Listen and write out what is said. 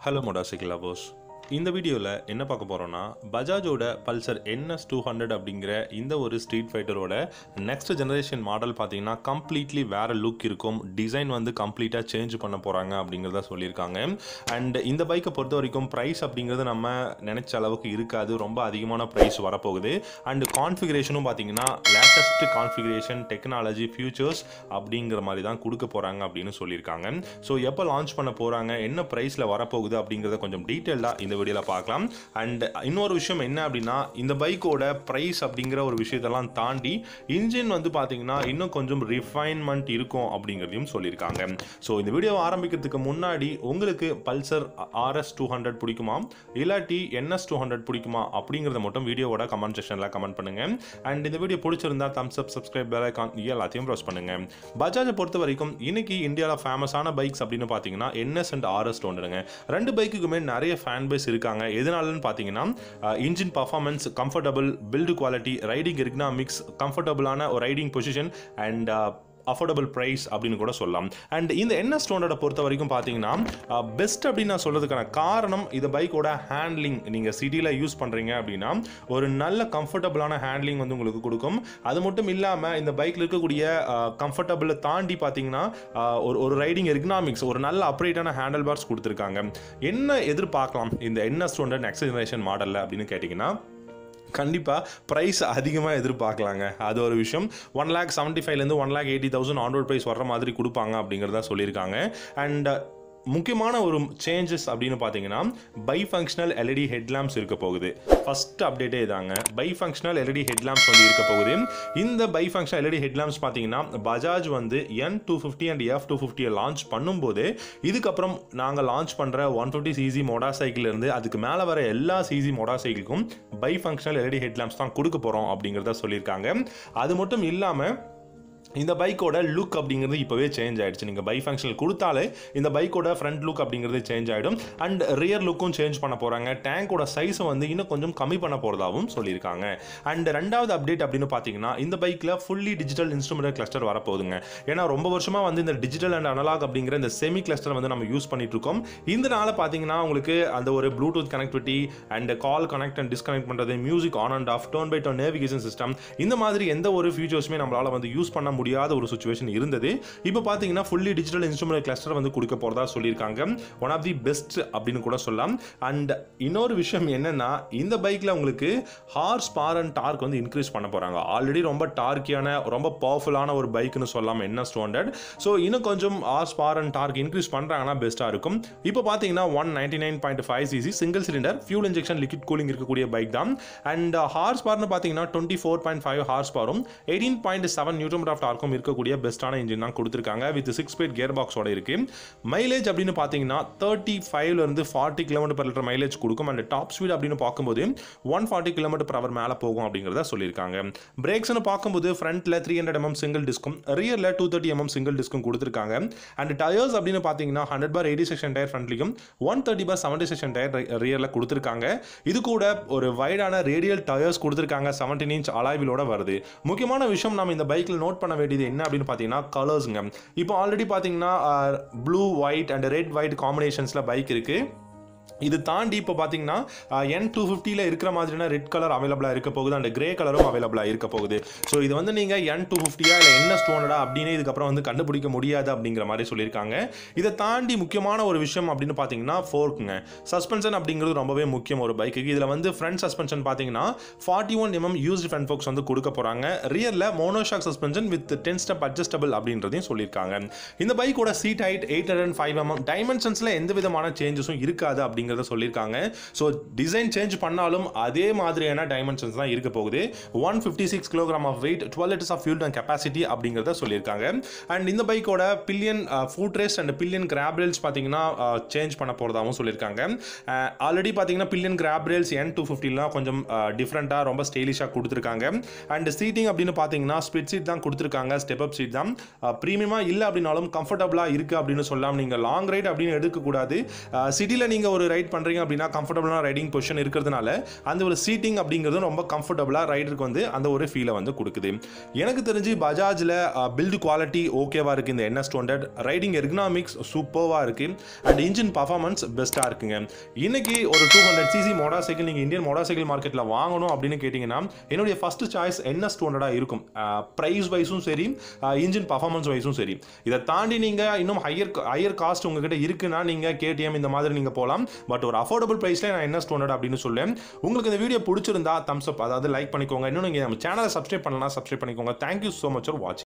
hello motorcycle lovers இந்த வீடியோவில் என்ன பார்க்க போகிறோம்னா பஜாஜோட பல்சர் என்எஸ் டூ ஹண்ட்ரட் அப்படிங்கிற இந்த ஒரு ஸ்ட்ரீட் ஃபைட்டரோட நெக்ஸ்ட் ஜெனரேஷன் மாடல் பார்த்தீங்கன்னா கம்ப்ளீட்லி வேறு லுக் இருக்கும் டிசைன் வந்து கம்ப்ளீட்டாக சேஞ்ச் பண்ண போகிறாங்க அப்படிங்கிறத சொல்லியிருக்காங்க அண்ட் இந்த பைக்கை பொறுத்த வரைக்கும் ப்ரைஸ் அப்படிங்கிறது நம்ம நினச்ச அளவுக்கு இருக்காது ரொம்ப அதிகமான ப்ரைஸ் வரப்போகுது அண்ட் கான்ஃபிகரேஷனும் பார்த்தீங்கன்னா லேட்டஸ்ட் கான்ஃபிகரேஷன் டெக்னாலஜி ஃபியூச்சர்ஸ் அப்படிங்கிற மாதிரி தான் கொடுக்க போகிறாங்க அப்படின்னு சொல்லியிருக்காங்க ஸோ எப்போ லான்ச் பண்ண போகிறாங்க என்ன ப்ரைஸில் வரப்போகுது அப்படிங்கிறத கொஞ்சம் டீட்டெயிலாக இந்த வீடியோவில் பார்க்கலாம் அண்ட் இன்னொரு விஷயம் என்ன அப்படின்னா இந்த பைக்கோட ப்ரைஸ் அப்படிங்கிற ஒரு விஷயத்தெல்லாம் தாண்டி இன்ஜின் வந்து பார்த்தீங்கன்னா இன்னும் கொஞ்சம் ரிஃபைன்மெண்ட் இருக்கும் அப்படிங்கிறதையும் சொல்லியிருக்காங்க ஸோ இந்த வீடியோ ஆரம்பிக்கிறதுக்கு முன்னாடி உங்களுக்கு பல்சர் ஆர்எஸ் டூ ஹண்ட்ரட் பிடிக்குமா இல்லாட்டி என்எஸ் டூ ஹண்ட்ரட் பிடிக்குமா அப்படிங்கிறத மட்டும் வீடியோவோட கமெண்ட் செக்ஷனில் கமெண்ட் பண்ணுங்க அண்ட் இந்த வீடியோ பிடிச்சிருந்தா thumbs up subscribe bell icon எல்லாத்தையும் ப்ரெஸ் பண்ணுங்க பஜாஜை பொறுத்த வரைக்கும் இன்னைக்கு இந்தியாவில் ஃபேமஸான பைக்ஸ் அப்படின்னு பார்த்தீங்கன்னா என்எஸ் அண்ட் ஆர்எஸ் ஒன்றுங்க ரெண்டு பைக்குக்குமே நிறைய ஃபேன் பேஸ் இருக்காங்க எதனாலன்னு பார்த்தீங்கன்னா engine performance comfortable build quality riding ergonomics கம்ஃபர்டபுளான ஒரு riding position and affordable price அப்படின்னு கூட சொல்லலாம் அண்ட் இந்த என்எஸ் டூ பொறுத்த வரைக்கும் பார்த்தீங்கன்னா பெஸ்ட் அப்படின்னு நான் சொல்கிறதுக்கான காரணம் இந்த பைக்கோட ஹேண்ட்லிங் நீங்கள் சிட்டியில் யூஸ் பண்ணுறீங்க அப்படின்னா ஒரு நல்ல கம்ஃபர்டபுளான ஹேண்ட்லிங் வந்து உங்களுக்கு கொடுக்கும் அது மட்டும் இல்லாமல் இந்த பைக்கில் இருக்கக்கூடிய கம்ஃபர்டபுளை தாண்டி பார்த்தீங்கன்னா ஆஹ், ஒரு ஒரு ரைடிங் எர்கனாமிக்ஸ் ஒரு நல்ல அப்ரேட்டான ஹேண்டில் பார்ஸ் கொடுத்துருக்காங்க என்ன எதிர்பார்க்கலாம் இந்த என்எஸ் டூ நெக்ஸ்ட் ஜெனரேஷன் மாடலில் அப்படின்னு கேட்டிங்கன்னா கண்டிப்பாக ப்ரைஸ் அதிகமாக எதிர்பார்க்கலாங்க அது ஒரு விஷயம் ஒன் லேக் செவன்ட்டி ஃபைவ்லேருந்து one lakh eighty thousand on road price வர்ற மாதிரி கொடுப்பாங்க அப்படிங்கிறத சொல்லியிருக்காங்க அண்ட் முக்கியமான ஒரு சேஞ்சஸ் அப்படின்னு பார்த்தீங்கன்னா பை ஃபங்க்ஷனல் எல்இடி ஹெட்லாம்ப்ஸ் இருக்க போகுது ஃபர்ஸ்ட் அப்டேட்டே இதாங்க பை ஃபங்க்ஷனல் எல்இடி ஹெட்லாம்ப்ஸ் வந்து இருக்க போகுது இந்த பை ஃபங்க்ஷனல் எல்இடி ஹெட்லாம்ப்ஸ் பார்த்தீங்கன்னா பஜாஜ் வந்து N two fifty and F two ஃபிஃப்டியை லான்ச் பண்ணும்போது இதுக்கப்புறம் நாங்கள் லான்ச் பண்ணுற one fifty CC motorcycle இருந்து அதுக்கு மேலே வர எல்லா சிசி மோட்டார் சைக்கிளுக்கும் பை ஃபங்க்ஷனல் எல்இடி ஹெட்லாம்ப்ஸ் தான் கொடுக்க போகிறோம் அப்படிங்கிறத சொல்லியிருக்காங்க அது மட்டும் இல்லாமல் இந்த பைக்கோட லுக் அப்படிங்கிறது இப்போவே சேஞ்ச் ஆயிடுச்சு நீங்கள் பை ஃபங்க்ஷனல் கொடுத்தாலே இந்த பைக்கோட ஃப்ரண்ட் லுக் அப்படிங்கிறது சேஞ்ச் ஆகிடும் அண்ட் ரியர் லுக்கும் சேஞ்ச் பண்ண போகிறாங்க டேங்கோட சைஸை வந்து இன்னும் கொஞ்சம் கம்மி பண்ண போகிறதாகவும் சொல்லியிருக்காங்க அண்ட் ரெண்டாவது அப்டேட் அப்படின்னு பார்த்தீங்கன்னா இந்த பைக்கில் ஃபுல்லி டிஜிட்டல் இன்ஸ்ட்ருமெண்ட் கிளஸ்டர் வரப்போகுதுங்க ஏன்னா ரொம்ப வருஷமாக வந்து இந்த டிஜிட்டல் அண்ட் அனலாக் அப்படிங்கிற இந்த செமி கிளஸ்டர் வந்து நம்ம யூஸ் பண்ணிட்டு இருக்கோம் இந்த நாள பார்த்தீங்கன்னா உங்களுக்கு அந்த ஒரு Bluetooth connectivity and call connect and disconnect பண்ணுறது music on and off turn by turn navigation system இந்த மாதிரி எந்த ஒரு ஃபியூச்சர்ஸுமே நம்மளால வந்து யூஸ் பண்ண முடியாத ஒரு சுச்சுவேஷன் இருந்தது இப்போ பார்த்தீங்கன்னா ஃபுல்லி டிஜிட்டல் இன்ஸ்ட்ருமெண்ட் கிளஸ்டர் வந்து கொடுக்க போகிறதா சொல்லியிருக்காங்க ஒன் ஆஃப் தி பெஸ்ட் அப்படின்னு கூட சொல்லலாம் அண்ட் இன்னொரு விஷயம் என்னன்னா இந்த பைக்கில் உங்களுக்கு ஹார்ஸ் பார் அண்ட் டார்க் வந்து இன்க்ரீஸ் பண்ண போகிறாங்க ஆல்ரெடி ரொம்ப டார்க்கியான ரொம்ப பவர்ஃபுல்லான ஒரு பைக்னு சொல்லலாம் என்ன ஸ்டாண்டர்ட் ஸோ இன்னும் கொஞ்சம் horsepower and torque increase பண்ணுறாங்கன்னா பெஸ்ட்டாக இருக்கும் இப்போ பார்த்தீங்கன்னா one ninety nine point five CC single cylinder fuel injection liquid cooling இருக்கக்கூடிய பைக் தான் அண்ட் ஹார்ஸ் பார்னு பார்த்தீங்கன்னா twenty four point five horse பாரும் எயிட்டீன் பாயிண்ட் செவன் நியூட்ரம் ஆஃப் டார்க்கும் இருக்கக்கூடிய பெஸ்ட்டான இன்ஜின் தான் கொடுத்துருக்காங்க வித் சிக்ஸ் ஸ்பீட் கியர் பாக்ஸோட இருக்கு மைலேஜ் அப்படின்னு பார்த்தீங்கன்னா தேர்ட்டி ஃபைவ்ல இருந்து forty kilometre per litre mileage கொடுக்கும் அண்ட் டாப் ஸ்பீட் அப்படின்னு பார்க்கும்போது one forty kilometre per hour மேலே போகும் அப்படிங்கிறத சொல்லியிருக்காங்க பிரேக்ஸ்னு பார்க்கும்போது ஃப்ரண்ட்ல த்ரீ ஹண்ட்ரட் எம்எம் சிங்கிள் டிஸ்க்கும் ரியரில் டூ தேர்ட்டி எம்எம் சிங்கிள் டிஸ்க்கும் கொடுத்துருக்காங்க அண்ட் டயர்ஸ் அப்படின்னு பார்த்தீங்கன்னா hundred by eighty section tyre ஃப்ரண்ட்லையும் one thirty by seventy section tyre ரியரில் கொடுத்துருக்காங்க இது கூட ஒரு வைடான ரேடியல் டயர்ஸ் கொடுத்துருக்காங்க செவன்டீன் இன்ச் அலாய்விலோட வருது முக்கியமான விஷயம் நம்ம இந்த பைக்கில் நோட் பண்ண வேண்டியது என்ன அப்படின்னு பார்த்தீங்கன்னா கலர்ஸுங்க இப்போ ஆல்ரெடி பார்த்தீங்கன்னா blue white and red white காம்பினேஷன்ஸில் பைக் இருக்குது இது தாண்டி இப்போ பார்த்தீங்கன்னா என் டூ ஃபிஃப்டியில் இருக்கிற மாதிரியான ரெட் கலர் அவைலபிளாக இருக்க போகுது அண்ட் கிரே கலரும் அவைலபிளாக இருக்க போகுது ஸோ இது வந்து நீங்கள் என் டூ ஃபிஃப்டியா இல்லை என்ன ஸ்டோனடா அப்படின்னு இதுக்கப்புறம் வந்து கண்டுபிடிக்க முடியாது அப்படிங்கிற மாதிரி சொல்லியிருக்காங்க இதை தாண்டி முக்கியமான ஒரு விஷயம் அப்படின்னு பார்த்தீங்கன்னா ஃபோர்க்குங்க சஸ்பென்ஷன் அப்படிங்கிறது ரொம்பவே முக்கியம் ஒரு பைக்குக்கு இதில் வந்து ஃப்ரண்ட் சஸ்பென்ஷன் பார்த்தீங்கன்னா forty one mm used front forks வந்து கொடுக்க போகிறாங்க ரியரில் monoshock suspension with ten step adjustable அப்படின்றதையும் சொல்லியிருக்காங்க இந்த பைக்கோட seat height eight hundred five mm டைமென்ஷன்ஸில் எந்த விதமான சேஞ்சஸும் இருக்காது அப்படிங்கிறத சொல்லியிருக்காங்க ஸோ டிசைன் சேஞ்ச் பண்ணாலும் அதே மாதிரியான டைமென்ஷன்ஸ் தான் இருக்க போகுது one fifty six kilogram of weight twelve litres of fuel and capacity அப்படிங்கிறத சொல்லியிருக்காங்க அண்ட் இந்த பைக்கோட pillion footrest and pillion grab rails பார்த்தீங்கன்னா சேஞ்ச் பண்ண போகிறதாகவும் சொல்லியிருக்காங்க ஆல்ரெடி பார்த்தீங்கன்னா pillion grab rails N two ஃபிஃப்டிலாம் கொஞ்சம் டிஃப்ரெண்ட்டாக ரொம்ப ஸ்டைலிஷாக கொடுத்துருக்காங்க அண்ட் சீட்டிங் அப்படின்னு பார்த்தீங்கன்னா ஸ்பிட் சீட் தான் கொடுத்துருக்காங்க ஸ்டெப் அப் சீட் தான் ப்ரீமியமாக இல்லை அப்படின்னாலும் கம்ஃபர்டபுளாக இருக்குது அப்படின்னு சொல்லலாம் நீங்கள் லாங் ரைட் அப்படின்னு எடுக்கக்கூடாது சிட்டியில் நீங்கள் ஒரு ரைட் பண்ணுறீங்க அப்படின்னா கம்ஃபர்டபுளான ரைடிங் பொசிஷன் இருக்கிறதுனால அந்த ஒரு சீட்டிங் அப்படிங்கிறது ரொம்ப கம்ஃபர்டபுளாக ரைடருக்கு வந்து அந்த ஒரு ஃபீலை வந்து கொடுக்குது எனக்கு தெரிஞ்சு பஜாஜில் பில்டு குவாலிட்டி ஓகேவா இருக்குது இந்த NS two hundred riding ergonomics சூப்பராக இருக்குது அண்ட் இன்ஜின் பர்ஃபார்மன்ஸ் பெஸ்ட்டாக இருக்குங்க இன்னைக்கு ஒரு two hundred CC motorcycle நீங்கள் இந்தியன் மோட்டார் சைக்கிள் மார்க்கெட்டில் வாங்கணும் அப்படின்னு கேட்டிங்கன்னா என்னுடைய ஃபர்ஸ்ட் சாய்ஸ் என்எஸ் டூ ஹண்ட்ரடாக இருக்கும் ப்ரைஸ் வைஸும் சரி இன்ஜின் பர்ஃபார்மன்ஸ் வைஸும் சரி இதை தாண்டி நீங்கள் இன்னும் ஹையர் ஹையர் காஸ்ட் உங்ககிட்ட இருக்குன்னா நீங்கள் கேடிஎம் இந்த மாதிரி நீங்கள் போகலாம் பட் ஒரு அஃபோர்டபுள் ப்ரைஸில் நான் என்எஸ் டூ ஹண்ட்ரட் அப்படின்னு சொல்லேன் உங்களுக்கு இந்த வீடியோ பிடிச்சிருந்தா தம்ஸ் அப் அதாவது லைக் பண்ணிக்கோங்க இன்னும் நீங்கள் நம்ம சேனலை சப்ஸ்கிரைப் பண்ணலாம் சப்ஸ்கிரைப் பண்ணிக்கோங்க தேங்க்யூ ஸோ மச் ஃபார் வாட்சிங்